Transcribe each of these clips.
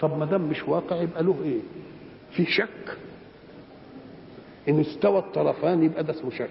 طب ما دام مش واقع يبقى له ايه في شك ان استوى الطرفان يبقى ده اسمه شك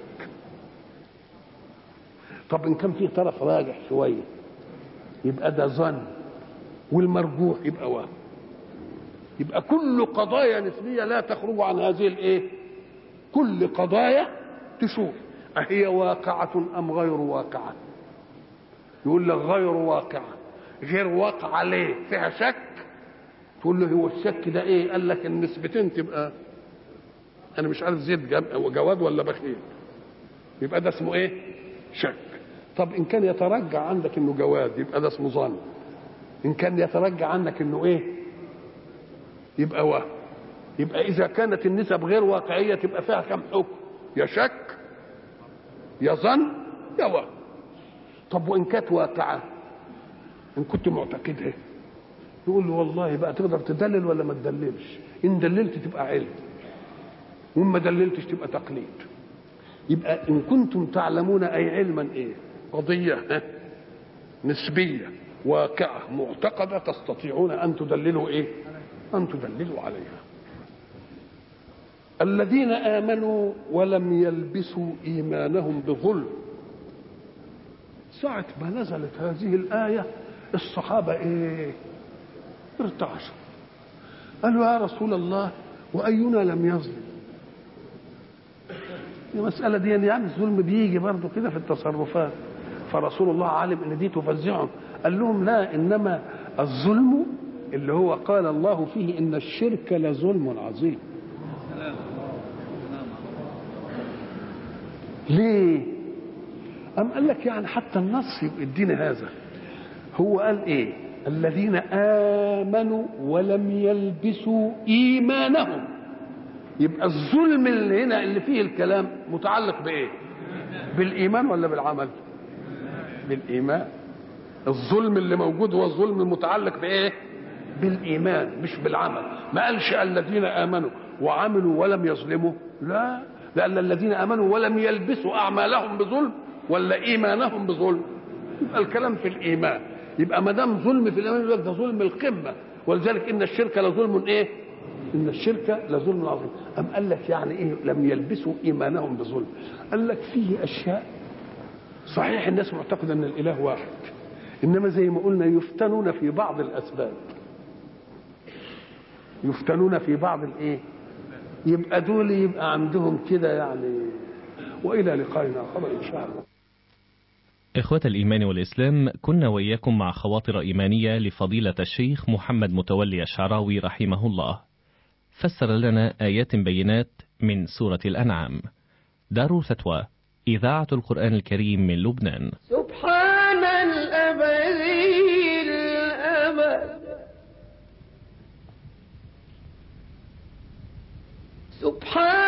طب ان كان في طرف راجح شويه يبقى ده ظن والمرجوح يبقى وهم يبقى كل قضايا نسبيه لا تخرج عن هذه الايه كل قضايا تشوف أهي واقعة أم غير واقعة يقول لك غير واقعة غير واقعة ليه فيها شك تقول له هو الشك ده ايه قال لك النسبتين تبقى انا مش عارف زيد جواد ولا بخيل يبقى ده اسمه ايه شك طب ان كان يترجع عندك انه جواد يبقى ده اسمه ظن ان كان يترجع عندك انه ايه يبقى وهم يبقى اذا كانت النسب غير واقعيه تبقى فيها كم حكم يا شك يا ظن يا وهم طب وان كانت واقعه ان كنت معتقدها يقول له والله بقى تقدر تدلل ولا ما تدللش ان دللت تبقى علم وان ما دللتش تبقى تقليد يبقى ان كنتم تعلمون اي علما ايه قضيه ها؟ نسبيه واقعه معتقده تستطيعون ان تدللوا ايه ان تدللوا عليها الذين امنوا ولم يلبسوا ايمانهم بظلم ساعة ما نزلت هذه الآية الصحابة إيه؟ ارتعشوا قالوا يا رسول الله وأينا لم يظلم المسألة دي يعني الظلم بيجي برضه كده في التصرفات فرسول الله عالم ان دي تفزعهم قال لهم لا انما الظلم اللي هو قال الله فيه ان الشرك لظلم عظيم ليه أم قال لك يعني حتى النص يبقى الدين هذا هو قال ايه الذين آمنوا ولم يلبسوا إيمانهم يبقى الظلم اللي هنا اللي فيه الكلام متعلق بإيه بالإيمان ولا بالعمل بالإيمان الظلم اللي موجود هو الظلم المتعلق بإيه بالإيمان مش بالعمل ما قالش الذين آمنوا وعملوا ولم يظلموا لا لأن الذين آمنوا ولم يلبسوا أعمالهم بظلم ولا إيمانهم بظلم يبقى الكلام في الإيمان يبقى ما دام ظلم في الإيمان يقول لك ده ظلم القمة ولذلك إن الشرك لظلم إيه؟ إن الشرك لظلم عظيم أم قال لك يعني إيه لم يلبسوا إيمانهم بظلم قال لك فيه أشياء صحيح الناس معتقدة أن الإله واحد إنما زي ما قلنا يفتنون في بعض الأسباب يفتنون في بعض الإيه يبقى دول يبقى عندهم كده يعني والى لقائنا اخر ان شاء الله. إخوة الإيمان والإسلام كنا وإياكم مع خواطر إيمانية لفضيلة الشيخ محمد متولي الشعراوي رحمه الله. فسر لنا آيات بينات من سورة الأنعام. دار فتوى إذاعة القرآن الكريم من لبنان. سبحان الأبدي الأبد سبحان